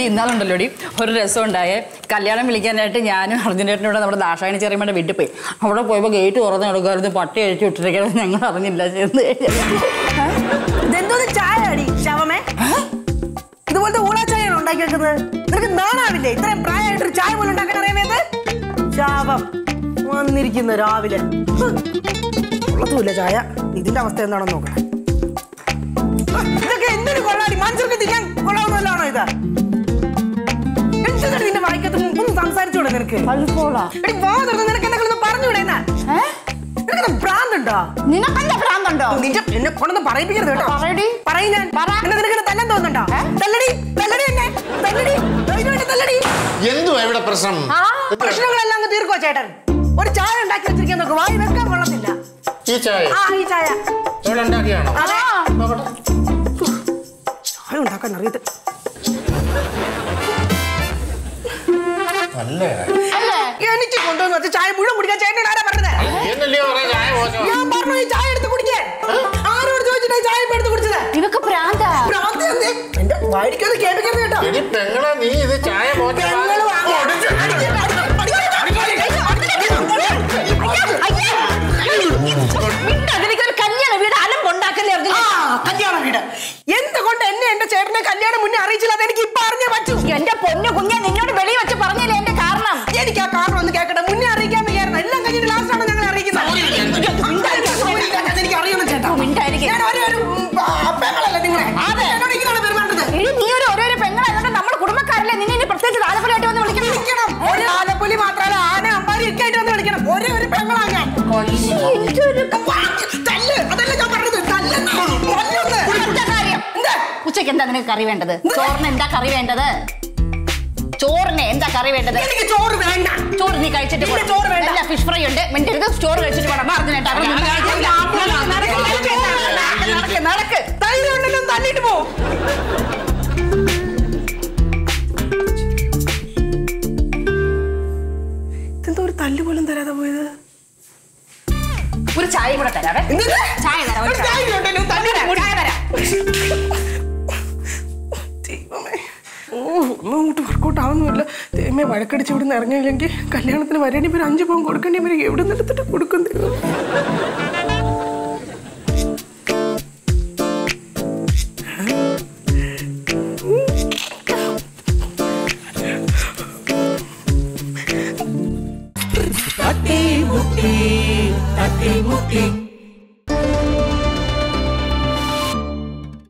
എടി ഇന്നാളുണ്ടല്ലോ എടി ഒരു രസം ഉണ്ടായേ കല്യാണം വിളിക്കാനായിട്ട് ഞാനും അർജുനേട്ടനും കൂടെ നമ്മുടെ ദാഷായണി ചെറിയമ്മയുടെ വീട്ടിൽ പോയി അവിടെ പോയപ്പോൾ ഗേറ്റ് തുറന്ന് കിടക്കുമായിരുന്നു പട്ടി അഴിച്ചു വിട്ടിരിക്കണം ഞങ്ങൾ അറിഞ്ഞില്ല ചെന്ന് ഇതെന്തോന്ന് ചായ അടി ശവമേ ഇതുപോലത്തെ ഊളാ ചായയാണ് ഉണ്ടാക്കി വെക്കുന്നത് നിനക്ക് നാണാവില്ലേ ഇത്രയും പ്രായമായിട്ടൊരു ചായ പോലും ഉണ്ടാക്കാൻ അറിയാമേത് ശാപം വന്നിരിക്കുന്നു രാവിലെ ഹ്. കൊള്ളത്തുമില്ല ചായ ഇതിന്റെ അവസ്ഥ എന്താണെന്ന് നോക്കണം ഹ്, ഇതൊക്കെ എന്തിനു കൊള്ളാടി മനുഷ്യർക്ക് തിന്നാൻ കൊള്ളാവുന്നതല്ലാണോ ഇത് എന്തിനാണ് നിന്റെ വായിക്കത്ത് ഒന്ന് സംസാരിച്ചൂടെ നിനക്ക് കഴിക്കോളാ എടി വാ തുറന്ന് നിനക്ക് എന്തെങ്കിലും ഒന്ന് പറഞ്ഞൂടെ എന്നാ നിനക്ക് ഭ്രാന്തുണ്ടോ നിനക്കല്ല ഭ്രാന്തുണ്ടോ നിന്റെ എന്നെ കൊണ്ടൊന്നും പറയിപ്പിക്കരുത് കേട്ടോ പറയടി. പറയും ഞാൻ എന്നെ നിനക്ക് തല്ലാൻ തോന്നുന്നുണ്ടോ തല്ലടി തല്ലടി എന്നെ തല്ലടി ധൈര്യമായിട്ട് തല്ലടി എന്തുവാ ഇവിടെ പ്രശ്നം പ്രശ്നങ്ങളെല്ലാം അങ്ങ് തീർക്കോ ചേട്ടൻ ഒരു ചായ ഉണ്ടാക്കി വെച്ചിരിക്കാൻ നോക്ക് വായി വെക്കാൻ കൊള്ളത്തില്ല ഈ ചായ ആ ഈ ചായ ഇവിടെ ഉണ്ടാക്കിയാണോ അതെ ചായ ഉണ്ടാക്കാൻ അറിയത്ത് നല്ല എനിക്ക് കൊണ്ടുവന്ന് വെച്ച ചായ മുഴുവൻ കുടിക്കാൻ ചേട്ടൻ ആരാ പറഞ്ഞത് എന്നല്ലയോ പറഞ്ഞ ചായ മോശം ഞാൻ പറഞ്ഞു ഈ ചായ എടുത്ത് കുടിക്കാൻ ആരോട് ചോദിച്ചിട്ടാ ഈ ചായ ഇപ്പൊ എടുത്ത് കുടിച്ചത് ഇവക്ക് ഭ്രാന്താ ഭ്രാന്തി എന്തേ? എന്റെ വായിക്കൊന്ന് കേൾപ്പിക്കരുത് കേട്ടോ എടി പെങ്ങളെ നീ ഇത് ചായ മോശം പെങ്ങള് വാ- അതിലേക്കൊരു കല്യാണ വീട് അലമ്പുണ്ടാക്കല്ലേ അർജുന ആ, കല്യാണ വീട് എന്തുകൊണ്ട് എന്നെ എന്റെ ചേട്ടനെ കല്യാണം മുന്നേ അറിയിച്ചില്ല അത് എനിക്ക് ഇപ്പൊ അറിഞ്ഞേ പറ്റൂ എന്റെ പൊന്നു കുഞ്ഞെ നിന്നോട് വെളി വെച്ച് പറഞ്ഞില്ലേ എന്റെ കാരണം എനിക്ക് ആ കാരണം ഒന്ന് കേൾക്കട്ടെ മുന്നേ അറിയിക്കാൻ വയ്യായിരുന്നു എല്ലാം കഴിഞ്ഞിട്ട് ലാസ്റ്റ് ആണ് ഞങ്ങൾ അറിയിക്കുന്നത് എനിക്ക് അറിയണം ചേട്ടാ മിണ്ടായിരിക്കും ഞാൻ ഒരു ഒരു പെങ്ങളല്ലേ നിങ്ങളെ അതെ. എന്നോട് ഇങ്ങനെയാണ് പെരുമാറുന്നത് എടി നീ ഒരു ഓരോരോ പെങ്ങളായതുകൊണ്ട് നമ്മുടെ കുടുംബക്കാരല്ലേ നിന്നെ ഇനി പ്രത്യേകിച്ച് താലപ്പൊലിയായിട്ട് വന്ന് വിളിക്കണം വിളിക്കണം ഒരു ആലപ്പുലി മാത്രമല്ല ആന അമ്പാരി ഒക്കെ ആയിട്ട് വന്ന് വിളിക്കണം ഒരേ ഒരു പെങ്ങളാ ഞാൻ തല്ല് അതല്ല ഞാൻ പറഞ്ഞത് തല്ലെന്ന് തല്ലുന്ന്. എന്താ കാര്യം എന്താ? ഉച്ചയ്ക്ക് എന്താ നിനക്ക് കറി വേണ്ടത് ചോറിന് എന്താ കറി വേണ്ടത് ചോറിന് എന്താ കറി വേണ്ടത് എനിക്ക് ചോറ് വേണ്ട ചോറ് നീ കഴിച്ചിട്ട് ഇല്ല, ചോറ് വേണ്ട. അല്ല ഫിഷ് ഫ്രൈ ഉണ്ട് മിണ്ടരുത് ചോറ് കഴിച്ചിട്ട് പോണം പറഞ്ഞേട്ടാ നടക്ക് നടക്ക് ധൈര്യം ഉണ്ടെങ്കിലും തല്ലിട്ട് പോ ഇതെന്തോ ഒരു തല്ല് പോലും തരാതെ പോയത് ഒരു ചായ കൂടെ തരാവേ എന്തിന്? ചായ തരാം ഒരു ഒരു ചായ. ധൈര്യം ഉണ്ടെങ്കിലും തല്ലിട്ട് പോ. ചായ തരാം ദൈവമേ ഓ ഒന്നും അങ്ങോട്ട് വർക്കൗട്ട് ആവുന്നുമില്ല ദൈവമേ വഴക്കടിച്ച് ഇവിടെ നിന്ന് ഇറങ്ങിയില്ലെങ്കിൽ കല്യാണത്തിന് വരേണ്ടി ഇവർ അഞ്ച് പവൻ കൊടുക്കേണ്ടി ഇവർ എവിടെ നിന്ന് എടുത്തിട്ട് കൊടുക്കും ദൈവം തട്ടി മുട്ടി തട്ടി മുട്ടി